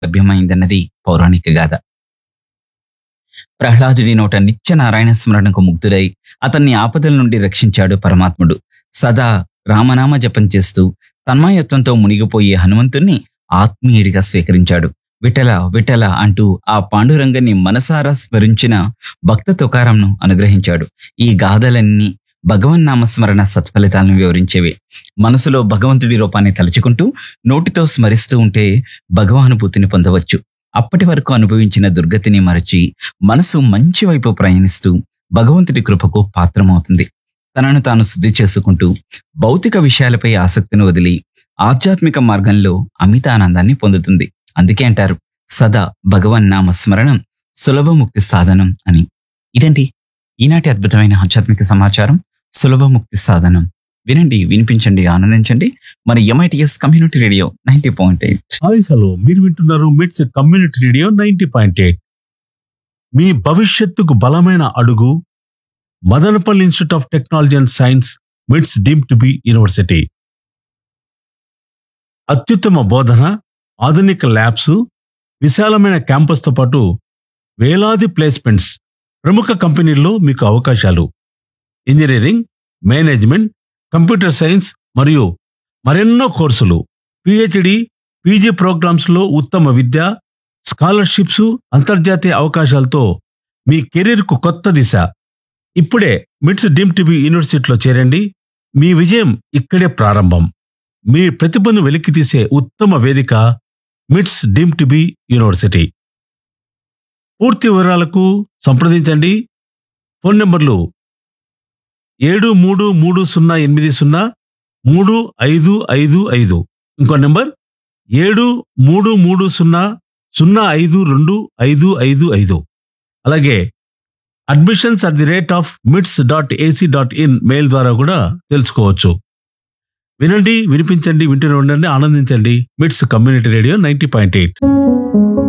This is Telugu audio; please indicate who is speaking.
Speaker 1: లభ్యమైందన్నది పౌరాణిక గాథ ప్రహ్లాదుడి నోట నిత్య నారాయణ స్మరణకు ముగ్ధుడై అతన్ని ఆపదల నుండి రక్షించాడు పరమాత్ముడు సదా రామనామ జపం చేస్తూ తన్మయత్వంతో మునిగిపోయే హనుమంతుణ్ణి ఆత్మీయుడిగా స్వీకరించాడు విఠల విఠల అంటూ ఆ పాండురంగని మనసారా స్మరించిన భక్త తుకారంను అనుగ్రహించాడు ఈ గాథలన్నీ భగవన్నామస్మరణ సత్ఫలితాలను వివరించేవి మనసులో భగవంతుడి రూపాన్ని తలుచుకుంటూ నోటితో స్మరిస్తూ ఉంటే భగవానుభూతిని పొందవచ్చు అప్పటి వరకు అనుభవించిన దుర్గతిని మరచి మనసు మంచి వైపు ప్రయాణిస్తూ భగవంతుడి కృపకు పాత్రమవుతుంది తనను తాను శుద్ధి చేసుకుంటూ భౌతిక విషయాలపై ఆసక్తిని వదిలి ఆధ్యాత్మిక మార్గంలో అమిత ఆనందాన్ని పొందుతుంది అందుకే అంటారు సదా భగవన్ నామ స్మరణం సులభముక్తి సాధనం అని ఇదండి ఈనాటి అద్భుతమైన ఆధ్యాత్మిక సమాచారం సులభముక్తి సాధనం వినండి వినిపించండి ఆనందించండి మన MITS community radio ninety point eight
Speaker 2: hi hello మీరు వింటున్నారు MITS community radio ninety point eight మీ భవిష్యత్తుకు బలమైన అడుగు Madanapalle institute of technology and science MITS deemed to be university అత్యుత్తమ బోధన ఆధునిక ల్యాబ్స్ విశాలమైన క్యాంపస్తో పాటు వేలాది ప్లేస్మెంట్స్ ప్రముఖ కంపెనీల్లో మీకు అవకాశాలు ఇంజనీరింగ్ మేనేజ్మెంట్ కంప్యూటర్ సైన్స్ మరియు మరెన్నో కోర్సులు పిహెచ్డి పీజీ ప్రోగ్రామ్స్ లో ఉత్తమ విద్య స్కాలర్షిప్స్ అంతర్జాతీయ అవకాశాలతో మీ కెరీర్కు కొత్త దిశ ఇప్పుడే మిట్స్ డీమ్ టీబీ యూనివర్సిటీలో చేరండి మీ విజయం ఇక్కడే ప్రారంభం మీ ప్రతిభను వెలికితీసే ఉత్తమ వేదిక మిట్స్ డీమ్ టీబీ యూనివర్సిటీ పూర్తి వివరాలకు సంప్రదించండి ఫోన్ నంబర్లు ఏడు మూడు మూడు సున్నా ఎనిమిది సున్నా మూడు ఐదు ఐదు ఐదు ఇంకో నెంబర్ ఏడు మూడు మూడు సున్నా సున్నా ఐదు రెండు ఐదు ఐదు ఐదు అలాగే admissions at the rate of MITS dot AC dot in mail ద్వారా కూడా తెలుసుకోవచ్చు వినండి వినిపించండి వింటూనే ఉండండి ఆనందించండి MITS community radio ninety point eight